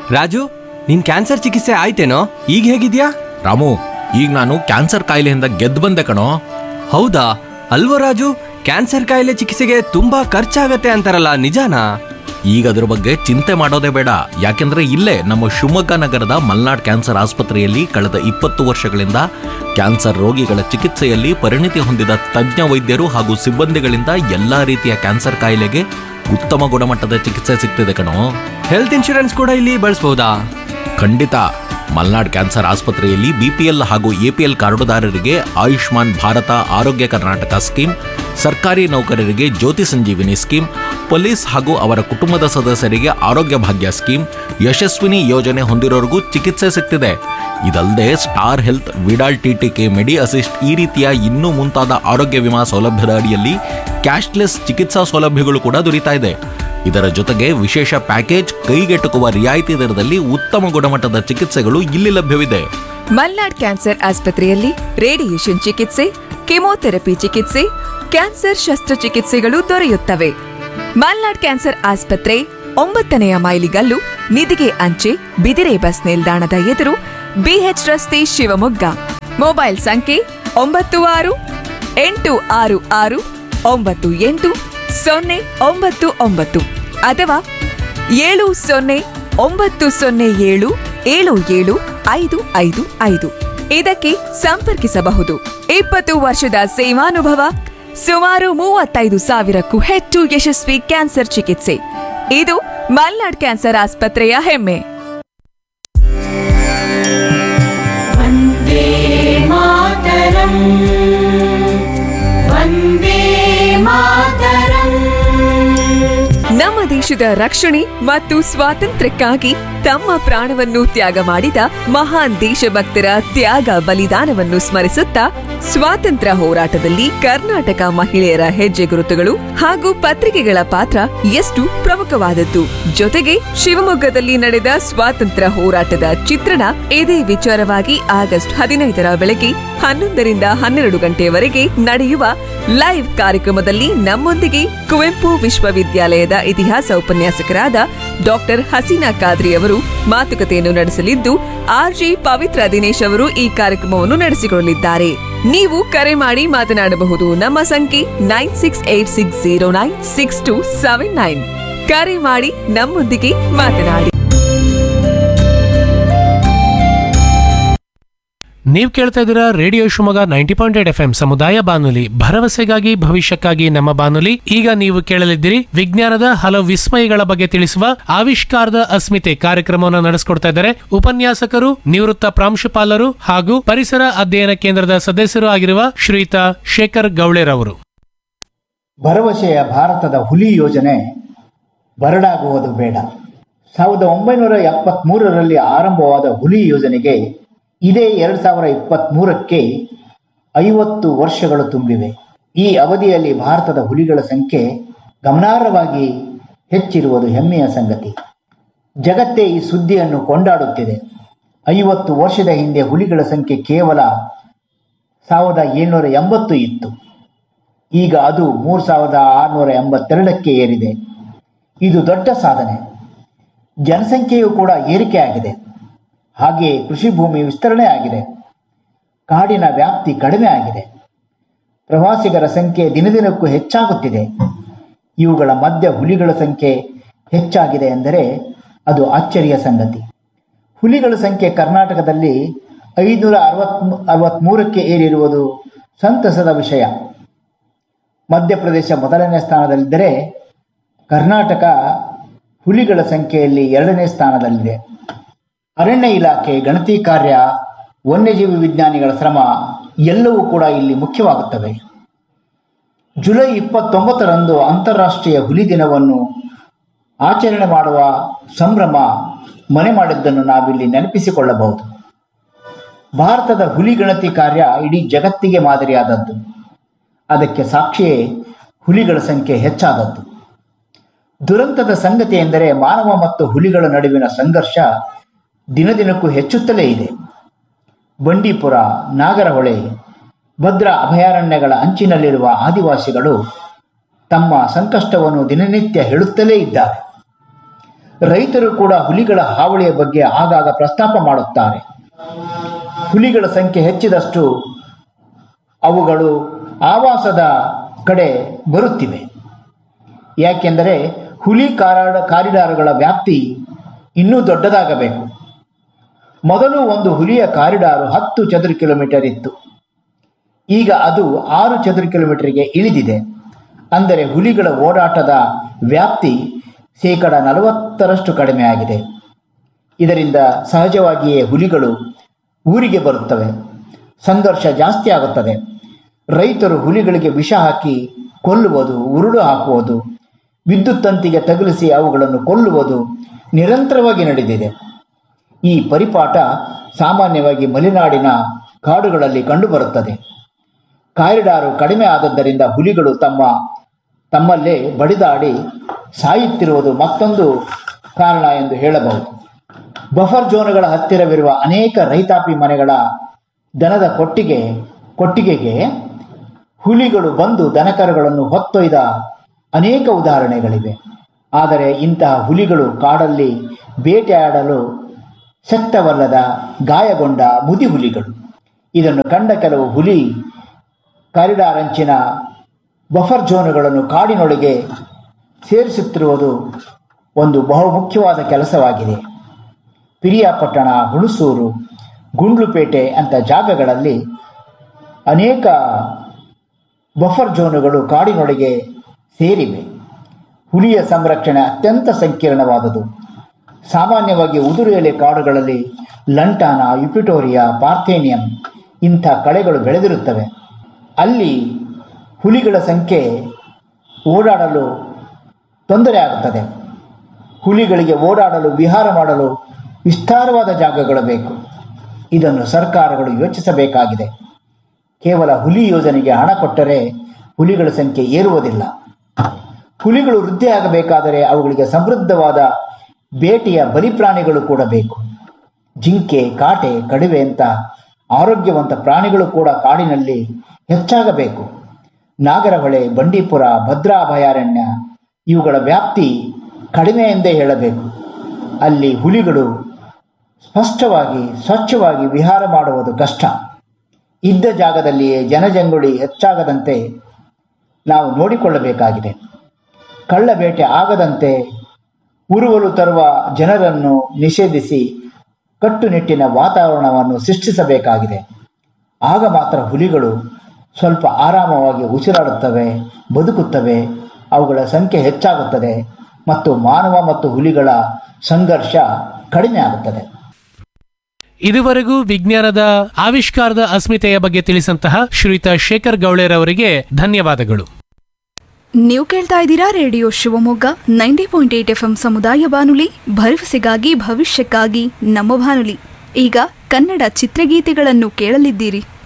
ರಾಜು ನಿನ್ ಕ್ಯಾನ್ಸರ್ ಚಿಕಿತ್ಸೆ ಆಯ್ತೇನೋ ಈಗ ಹೇಗಿದ್ಯಾ ರಾಮು ಈಗ ನಾನು ಕ್ಯಾನ್ಸರ್ ಕಾಯಿಲೆಯಿಂದ ಗೆದ್ದು ಬಂದೆ ಕಣೋ ಹೌದಾ ಅಲ್ವೋ ರಾಜು ಕ್ಯಾನ್ಸರ್ ಕಾಯಿಲೆ ಚಿಕಿತ್ಸೆಗೆ ತುಂಬಾ ಖರ್ಚಾಗತ್ತೆ ಅಂತಾರಲ್ಲ ನಿಜಾನಾ ಈಗ ಅದ್ರ ಬಗ್ಗೆ ಚಿಂತೆ ಮಾಡೋದೇ ಬೇಡ ಯಾಕೆಂದ್ರೆ ಇಲ್ಲೇ ನಮ್ಮ ಶಿವಮೊಗ್ಗ ನಗರದ ಮಲ್ನಾಡ್ ಕ್ಯಾನ್ಸರ್ ಆಸ್ಪತ್ರೆಯಲ್ಲಿ ಕಳೆದ ಇಪ್ಪತ್ತು ವರ್ಷಗಳಿಂದ ಕ್ಯಾನ್ಸರ್ ರೋಗಿಗಳ ಚಿಕಿತ್ಸೆಯಲ್ಲಿ ಪರಿಣಿತಿ ಹೊಂದಿದ ತಜ್ಞ ವೈದ್ಯರು ಹಾಗೂ ಸಿಬ್ಬಂದಿಗಳಿಂದ ಎಲ್ಲಾ ರೀತಿಯ ಕ್ಯಾನ್ಸರ್ ಕಾಯಿಲೆಗೆ ಉತ್ತಮ ಗುಣಮಟ್ಟದ ಚಿಕಿತ್ಸೆ ಸಿಗ್ತಿದೆ ಕಣೋ ಹೆಲ್ತ್ ಇನ್ಶೂರೆನ್ಸ್ ಕೂಡ ಇಲ್ಲಿ ಬಳಸ್ಬೋದಾ ಖಂಡಿತ ಮಲ್ನಾಡ್ ಕ್ಯಾನ್ಸರ್ ಆಸ್ಪತ್ರೆಯಲ್ಲಿ ಬಿಪಿಎಲ್ ಹಾಗೂ ಎಪಿಎಲ್ ಕಾರ್ಡುದಾರರಿಗೆ ಆಯುಷ್ಮಾನ್ ಭಾರತ ಆರೋಗ್ಯ ಕರ್ನಾಟಕ ಸ್ಕೀಮ್ ಸರ್ಕಾರಿ ನೌಕರರಿಗೆ ಜ್ಯೋತಿ ಸಂಜೀವಿನಿ ಸ್ಕೀಮ್ ಪೊಲೀಸ್ ಹಾಗೂ ಅವರ ಕುಟುಂಬದ ಸದಸ್ಯರಿಗೆ ಆರೋಗ್ಯ ಭಾಗ್ಯ ಸ್ಕೀಮ್ ಯಶಸ್ವಿನಿ ಯೋಜನೆ ಹೊಂದಿರೋರಿಗೂ ಚಿಕಿತ್ಸೆ ಸಿಗ್ತಿದೆ ಇದಲ್ಲದೆ star health Vidal TTK medi assist ಈ ರೀತಿಯ ಇನ್ನೂ ಮುಂತಾದ ಆರೋಗ್ಯ ವಿಮಾ ಸೌಲಭ್ಯದ ಅಡಿಯಲ್ಲಿ ಕ್ಯಾಶ್ಲೆಸ್ ಚಿಕಿತ್ಸಾ ಸೌಲಭ್ಯಗಳು ಕೂಡ ದೊರೀತಾ ಇದೆ ಇದರ ಜೊತೆಗೆ ವಿಶೇಷ ಪ್ಯಾಕೇಜ್ ಕೈಗೆಟುಕುವ ರಿಯಾಯಿತಿ ದರದಲ್ಲಿ ಉತ್ತಮ ಗುಣಮಟ್ಟದ ಚಿಕಿತ್ಸೆಗಳು ಇಲ್ಲಿ ಲಭ್ಯವಿದೆ ಮಲ್ನಾಡ್ ಕ್ಯಾನ್ಸರ್ ಆಸ್ಪತ್ರೆಯಲ್ಲಿ ರೇಡಿಯೇಷನ್ ಚಿಕಿತ್ಸೆ ಕೆಮೊಥೆರಪಿ ಚಿಕಿತ್ಸೆ ಕ್ಯಾನ್ಸರ್ ಶಸ್ತ್ರಚಿಕಿತ್ಸೆಗಳು ದೊರೆಯುತ್ತವೆ ಮಲ್ನಾಡ್ ಕ್ಯಾನ್ಸರ್ ಆಸ್ಪತ್ರೆ ಒಂಬತ್ತನೆಯ ಮೈಲಿಗಲ್ಲು ನಿಧಿಗೆ ಅಂಚೆ ಬಿದಿರೆ ಬಸ್ ನಿಲ್ದಾಣದ ಎದುರು ಬಿಎಚ್ ರಸ್ತೆ ಶಿವಮೊಗ್ಗ ಮೊಬೈಲ್ ಸಂಖ್ಯೆ ಒಂಬತ್ತು ಆರು ಎಂಟು ಆರು ಆರು ಒಂಬತ್ತು ಎಂಟು ಸೊನ್ನೆ ಒಂಬತ್ತು ಒಂಬತ್ತು ಅಥವಾ ಏಳು ಸೊನ್ನೆ ಒಂಬತ್ತು ಸೊನ್ನೆ ಏಳು ಏಳು ಏಳು ಐದು ಐದು ಐದು ಇದಕ್ಕೆ ಸಂಪರ್ಕಿಸಬಹುದು ಇಪ್ಪತ್ತು ವರ್ಷದ ಸೇವಾನುಭವ ಸುಮಾರು ಮೂವತ್ತೈದು ಸಾವಿರಕ್ಕೂ ಹೆಚ್ಚು ಯಶಸ್ವಿ ಕ್ಯಾನ್ಸರ್ ಚಿಕಿತ್ಸೆ ಇದು ಮಲ್ನಾಡ್ ಕ್ಯಾನ್ಸರ್ ಆಸ್ಪತ್ರೆಯ ಹೆಮ್ಮೆ वन्दे मातरम् वन्दे मातरम् ನಮ್ಮ ದೇಶದ ರಕ್ಷಣೆ ಮತ್ತು ಸ್ವಾತಂತ್ರ್ಯಕ್ಕಾಗಿ ತಮ್ಮ ಪ್ರಾಣವನ್ನು ತ್ಯಾಗ ಮಾಡಿದ ಮಹಾನ್ ದೇಶಭಕ್ತರ ತ್ಯಾಗ ಬಲಿದಾನವನ್ನು ಸ್ಮರಿಸುತ್ತಾ ಸ್ವಾತಂತ್ರ್ಯ ಹೋರಾಟದಲ್ಲಿ ಕರ್ನಾಟಕ ಮಹಿಳೆಯರ ಹೆಜ್ಜೆ ಗುರುತುಗಳು ಹಾಗೂ ಪತ್ರಿಕೆಗಳ ಪಾತ್ರ ಎಷ್ಟು ಪ್ರಮುಖವಾದದ್ದು ಜೊತೆಗೆ ಶಿವಮೊಗ್ಗದಲ್ಲಿ ನಡೆದ ಸ್ವಾತಂತ್ರ್ಯ ಹೋರಾಟದ ಚಿತ್ರಣ ಇದೇ ವಿಚಾರವಾಗಿ ಆಗಸ್ಟ್ ಹದಿನೈದರ ಬೆಳಗ್ಗೆ ಹನ್ನೊಂದರಿಂದ ಹನ್ನೆರಡು ಗಂಟೆಯವರೆಗೆ ನಡೆಯುವ ಲೈವ್ ಕಾರ್ಯಕ್ರಮದಲ್ಲಿ ನಮ್ಮೊಂದಿಗೆ ಕುವೆಂಪು ವಿಶ್ವವಿದ್ಯಾಲಯದ ಇತಿಹಾಸ ಉಪನ್ಯಾಸಕರಾದ ಡಾಕ್ಟರ್ ಹಸೀನಾ ಖಾದ್ರಿ ಅವರು ಮಾತುಕತೆಯನ್ನು ನಡೆಸಲಿದ್ದು ಆರ್ಜೆ ಪವಿತ್ರ ದಿನೇಶ್ ಅವರು ಈ ಕಾರ್ಯಕ್ರಮವನ್ನು ನಡೆಸಿಕೊಳ್ಳಲಿದ್ದಾರೆ ನೀವು ಕರೆ ಮಾಡಿ ಮಾತನಾಡಬಹುದು ನಮ್ಮ ಸಂಖ್ಯೆ nine six eight six zero nine six two seven nine ಕರೆ ಮಾಡಿ ನಮ್ಮೊಂದಿಗೆ ಮಾತನಾಡಿ ನೀವು ಕೇಳ್ತಾ ಇದ್ದೀರಾ radio Shivamogga ninety point eight F M ಸಮುದಾಯ ಬಾನುಲಿ ಭರವಸೆಗಾಗಿ ಭವಿಷ್ಯಕ್ಕಾಗಿ ನಮ್ಮ ಬಾನುಲಿ ಈಗ ನೀವು ಕೇಳಲಿದ್ದೀರಿ ವಿಜ್ಞಾನದ ಹಲವು ವಿಸ್ಮಯಗಳ ಬಗ್ಗೆ ತಿಳಿಸುವ ಆವಿಷ್ಕಾರದ ಅಸ್ಮಿತೆ ಕಾರ್ಯಕ್ರಮವನ್ನು ನಡೆಸಿಕೊಡ್ತಾ ಇದ್ದಾರೆ ಉಪನ್ಯಾಸಕರು ನಿವೃತ್ತ ಪ್ರಾಂಶುಪಾಲರು ಹಾಗೂ ಪರಿಸರ ಅಧ್ಯಯನ ಕೇಂದ್ರದ ಸದಸ್ಯರು ಆಗಿರುವ ಶ್ರೀಯುತ ಶೇಖರ್ ಗೌಳೆರವರು ಭರವಸೆಯ ಭಾರತದ ಹುಲಿ ಯೋಜನೆ ಬರಡಾಗುವುದು ಬೇಡ ಸಾವಿರದ ಒಂಬೈನೂರ ಎಪ್ಪತ್ಮೂರರಲ್ಲಿ ಆರಂಭವಾದ ಹುಲಿ ಯೋಜನೆಗೆ ಇದೇ ಎರಡ್ ಸಾವಿರ ಇಪ್ಪತ್ಮೂರಕ್ಕೆ ಐವತ್ತು ವರ್ಷಗಳು ತುಂಬಿವೆ ಈ ಅವಧಿಯಲ್ಲಿ ಭಾರತದ ಹುಲಿಗಳ ಸಂಖ್ಯೆ ಗಮನಾರ್ಹವಾಗಿ ಹೆಚ್ಚಿರುವುದು ಹೆಮ್ಮೆಯ ಸಂಗತಿ ಜಗತ್ತೇ ಈ ಸುದ್ದಿಯನ್ನು ಕೊಂಡಾಡುತ್ತಿದೆ ಐವತ್ತು ವರ್ಷದ ಹಿಂದೆ ಹುಲಿಗಳ ಸಂಖ್ಯೆ ಕೇವಲ ಸಾವಿರದ ಏಳ್ನೂರ ಎಂಬತ್ತು ಇತ್ತು ಈಗ ಅದು ಮೂರು ಸಾವಿರದ ಆರುನೂರ ಎಂಬತ್ತೆರಡಕ್ಕೆ ಏರಿದೆ ಇದು ದೊಡ್ಡ ಸಾಧನೆ ಜನಸಂಖ್ಯೆಯು ಕೂಡ ಏರಿಕೆ ಆಗಿದೆ ಹಾಗೆಯೇ ಕೃಷಿ ಭೂಮಿ ವಿಸ್ತರಣೆ ಆಗಿದೆ ಕಾಡಿನ ವ್ಯಾಪ್ತಿ ಕಡಿಮೆ ಆಗಿದೆ ಪ್ರವಾಸಿಗರ ಸಂಖ್ಯೆ ದಿನದಿನಕ್ಕೂ ಹೆಚ್ಚಾಗುತ್ತಿದೆ ಇವುಗಳ ಮಧ್ಯ ಹುಲಿಗಳ ಸಂಖ್ಯೆ ಹೆಚ್ಚಾಗಿದೆ ಎಂದರೆ ಅದು ಅಚ್ಚರಿಯ ಸಂಗತಿ ಹುಲಿಗಳ ಸಂಖ್ಯೆ ಕರ್ನಾಟಕದಲ್ಲಿ ಐನೂರ ಅರವತ್ ಅರವತ್ಮೂರಕ್ಕೆ ಏರಿರುವುದು ಸಂತಸದ ವಿಷಯ ಮಧ್ಯಪ್ರದೇಶ ಮೊದಲನೇ ಸ್ಥಾನದಲ್ಲಿದ್ದರೆ ಕರ್ನಾಟಕ ಹುಲಿಗಳ ಸಂಖ್ಯೆಯಲ್ಲಿ ಎರಡನೇ ಸ್ಥಾನದಲ್ಲಿದೆ ಅರಣ್ಯ ಇಲಾಖೆ ಗಣತಿ ಕಾರ್ಯ ವನ್ಯಜೀವಿ ವಿಜ್ಞಾನಿಗಳ ಶ್ರಮ ಎಲ್ಲವೂ ಕೂಡ ಇಲ್ಲಿ ಮುಖ್ಯವಾಗುತ್ತವೆ ಜುಲೈ ಇಪ್ಪತ್ತೊಂಬತ್ತರಂದು ಅಂತಾರಾಷ್ಟ್ರೀಯ ಹುಲಿ ದಿನವನ್ನು ಆಚರಣೆ ಮಾಡುವ ಸಂಭ್ರಮ ಮನೆ ಮಾಡಿದ್ದನ್ನು ನಾವಿಲ್ಲಿ ನೆನಪಿಸಿಕೊಳ್ಳಬಹುದು ಭಾರತದ ಹುಲಿ ಗಣತಿ ಕಾರ್ಯ ಇಡೀ ಜಗತ್ತಿಗೆ ಮಾದರಿಯಾದದ್ದು ಅದಕ್ಕೆ ಸಾಕ್ಷಿಯೇ ಹುಲಿಗಳ ಸಂಖ್ಯೆ ಹೆಚ್ಚಾದದ್ದು ದುರಂತದ ಸಂಗತಿ ಎಂದರೆ ಮಾನವ ಮತ್ತು ಹುಲಿಗಳ ನಡುವಿನ ಸಂಘರ್ಷ ದಿನದಿನಕ್ಕೂ ಹೆಚ್ಚುತ್ತಲೇ ಇದೆ ಬಂಡೀಪುರ ನಾಗರಹೊಳೆ ಭದ್ರಾ ಅಭಯಾರಣ್ಯಗಳ ಅಂಚಿನಲ್ಲಿರುವ ಆದಿವಾಸಿಗಳು ತಮ್ಮ ಸಂಕಷ್ಟವನ್ನು ದಿನನಿತ್ಯ ಹೇಳುತ್ತಲೇ ಇದ್ದಾರೆ ರೈತರು ಕೂಡ ಹುಲಿಗಳ ಹಾವಳಿಯ ಬಗ್ಗೆ ಆಗಾಗ ಪ್ರಸ್ತಾಪ ಮಾಡುತ್ತಾರೆ ಹುಲಿಗಳ ಸಂಖ್ಯೆ ಹೆಚ್ಚಿದಷ್ಟು ಅವುಗಳು ಆವಾಸದ ಕಡೆ ಬರುತ್ತಿವೆ ಯಾಕೆಂದರೆ ಹುಲಿ ಕಾರಾಡ ಕಾರಿಡಾರ್ಗಳ ವ್ಯಾಪ್ತಿ ಇನ್ನೂ ದೊಡ್ಡದಾಗಬೇಕು ಮೊದಲು ಒಂದು ಹುಲಿಯ ಕಾರಿಡಾರು ಹತ್ತು ಚದುರ ಕಿಲೋಮೀಟರ್ ಇತ್ತು ಈಗ ಅದು ಆರು ಚದುರ ಕಿಲೋಮೀಟರ್ಗೆ ಇಳಿದಿದೆ ಅಂದರೆ ಹುಲಿಗಳ ಓಡಾಟದ ವ್ಯಾಪ್ತಿ ಶೇಕಡ ನಲವತ್ತರಷ್ಟು ಕಡಿಮೆ ಆಗಿದೆ ಇದರಿಂದ ಸಹಜವಾಗಿಯೇ ಹುಲಿಗಳು ಊರಿಗೆ ಬರುತ್ತವೆ ಸಂಘರ್ಷ ಜಾಸ್ತಿ ಆಗುತ್ತದೆ ರೈತರು ಹುಲಿಗಳಿಗೆ ವಿಷ ಹಾಕಿ ಕೊಲ್ಲುವುದು ಉರುಳು ಹಾಕುವುದು ವಿದ್ಯುತ್ ತಂತಿಗೆ ತಗುಲಿಸಿ ಅವುಗಳನ್ನು ಕೊಲ್ಲುವುದು ನಿರಂತರವಾಗಿ ನಡೆದಿದೆ ಈ ಪರಿಪಾಠ ಸಾಮಾನ್ಯವಾಗಿ ಮಲೆನಾಡಿನ ಕಾಡುಗಳಲ್ಲಿ ಕಂಡುಬರುತ್ತದೆ ಕಾರಿಡಾರು ಕಡಿಮೆ ಆದದ್ದರಿಂದ ಹುಲಿಗಳು ತಮ್ಮ ತಮ್ಮಲ್ಲೇ ಬಡಿದಾಡಿ ಸಾಯುತ್ತಿರುವುದು ಮತ್ತೊಂದು ಕಾರಣ ಎಂದು ಹೇಳಬಹುದು ಬಫರ್ ಜೋನ್ಗಳ ಹತ್ತಿರವಿರುವ ಅನೇಕ ರೈತಾಪಿ ಮನೆಗಳ ದನದ ಕೊಟ್ಟಿಗೆ ಕೊಟ್ಟಿಗೆಗೆ ಹುಲಿಗಳು ಬಂದು ದನಕರುಗಳನ್ನು ಹೊತ್ತೊಯ್ದ ಅನೇಕ ಉದಾಹರಣೆಗಳಿವೆ ಆದರೆ ಇಂತಹ ಹುಲಿಗಳು ಕಾಡಲ್ಲಿ ಬೇಟೆಯಾಡಲು ಶಕ್ತವಲ್ಲದ ಗಾಯಗೊಂಡ ಮುದಿ ಹುಲಿಗಳು ಇದನ್ನು ಕಂಡ ಕೆಲವು ಹುಲಿ ಕಾರಿಡಾರ್ ಅಂಚಿನ ಬಫರ್ ಝೋನುಗಳನ್ನು ಕಾಡಿನೊಳಗೆ ಸೇರಿಸುತ್ತಿರುವುದು ಒಂದು ಬಹುಮುಖ್ಯವಾದ ಕೆಲಸವಾಗಿದೆ ಪಿರಿಯಾಪಟ್ಟಣ ಹುಣಸೂರು ಗುಂಡ್ಲುಪೇಟೆ ಅಂತ ಜಾಗಗಳಲ್ಲಿ ಅನೇಕ ಬಫರ್ ಝೋನುಗಳು ಕಾಡಿನೊಳಗೆ ಸೇರಿವೆ ಹುಲಿಯ ಸಂರಕ್ಷಣೆ ಅತ್ಯಂತ ಸಂಕೀರ್ಣವಾದುದು ಸಾಮಾನ್ಯವಾಗಿ ಉದುರು ಎಲೆ ಕಾಡುಗಳಲ್ಲಿ ಲಂಟಾನ ಯುಪಿಟೋರಿಯಾ ಪಾರ್ಥೇನಿಯಂ ಇಂಥ ಕಳೆಗಳು ಬೆಳೆದಿರುತ್ತವೆ ಅಲ್ಲಿ ಹುಲಿಗಳ ಸಂಖ್ಯೆ ಓಡಾಡಲು ತೊಂದರೆ ಆಗುತ್ತದೆ ಹುಲಿಗಳಿಗೆ ಓಡಾಡಲು ವಿಹಾರ ಮಾಡಲು ವಿಸ್ತಾರವಾದ ಜಾಗಗಳು ಬೇಕು ಇದನ್ನು ಸರ್ಕಾರಗಳು ಯೋಚಿಸಬೇಕಾಗಿದೆ ಕೇವಲ ಹುಲಿ ಯೋಜನೆಗೆ ಹಣ ಕೊಟ್ಟರೆ ಹುಲಿಗಳ ಸಂಖ್ಯೆ ಏರುವುದಿಲ್ಲ ಹುಲಿಗಳು ವೃದ್ಧಿಯಾಗಬೇಕಾದರೆ ಅವುಗಳಿಗೆ ಸಮೃದ್ಧವಾದ ಬೇಟೆಯ ಬಲಿಪ್ರಾಣಿಗಳು ಕೂಡ ಬೇಕು ಜಿಂಕೆ ಕಾಟೆ ಕಡಿವೆ ಅಂತ ಆರೋಗ್ಯವಂತ ಪ್ರಾಣಿಗಳು ಕೂಡ ಕಾಡಿನಲ್ಲಿ ಹೆಚ್ಚಾಗಬೇಕು ನಾಗರಹೊಳೆ ಬಂಡೀಪುರ ಭದ್ರಾ ಅಭಯಾರಣ್ಯ ಇವುಗಳ ವ್ಯಾಪ್ತಿ ಕಡಿಮೆ ಎಂದೇ ಹೇಳಬೇಕು ಅಲ್ಲಿ ಹುಲಿಗಳು ಸ್ಪಷ್ಟವಾಗಿ ಸ್ವಚ್ಛವಾಗಿ ವಿಹಾರ ಮಾಡುವುದು ಕಷ್ಟ ಇದ್ದ ಜಾಗದಲ್ಲಿಯೇ ಜನಜಂಗುಳಿ ಹೆಚ್ಚಾಗದಂತೆ ನಾವು ನೋಡಿಕೊಳ್ಳಬೇಕಾಗಿದೆ ಕಳ್ಳ ಬೇಟೆ ಆಗದಂತೆ ಉರುವಲು ತರುವ ಜನರನ್ನು ನಿಷೇಧಿಸಿ ಕಟ್ಟುನಿಟ್ಟಿನ ವಾತಾವರಣವನ್ನು ಸೃಷ್ಟಿಸಬೇಕಾಗಿದೆ ಆಗ ಮಾತ್ರ ಹುಲಿಗಳು ಸ್ವಲ್ಪ ಆರಾಮವಾಗಿ ಉಸಿರಾಡುತ್ತವೆ ಬದುಕುತ್ತವೆ ಅವುಗಳ ಸಂಖ್ಯೆ ಹೆಚ್ಚಾಗುತ್ತದೆ ಮತ್ತು ಮಾನವ ಮತ್ತು ಹುಲಿಗಳ ಸಂಘರ್ಷ ಕಡಿಮೆ ಆಗುತ್ತದೆ ಇದುವರೆಗೂ ವಿಜ್ಞಾನದ ಆವಿಷ್ಕಾರದ ಅಸ್ಮಿತೆಯ ಬಗ್ಗೆ ತಿಳಿಸಂತಹ ಶ್ರೀಯುತ ಶೇಖರ್ ಗೌಳೇರ್ ಅವರಿಗೆ ಧನ್ಯವಾದಗಳು ನೀವು ಕೇಳ್ತಾ ಇದ್ದೀರಾ radio Shivamogga ninety point eight F M ಸಮುದಾಯ ಬಾನುಲಿ ಭರವಸೆಗಾಗಿ ಭವಿಷ್ಯಕ್ಕಾಗಿ ನಮ್ಮ ಬಾನುಲಿ ಈಗ ಕನ್ನಡ ಚಿತ್ರಗೀತೆಗಳನ್ನು ಕೇಳಲಿದ್ದೀರಿ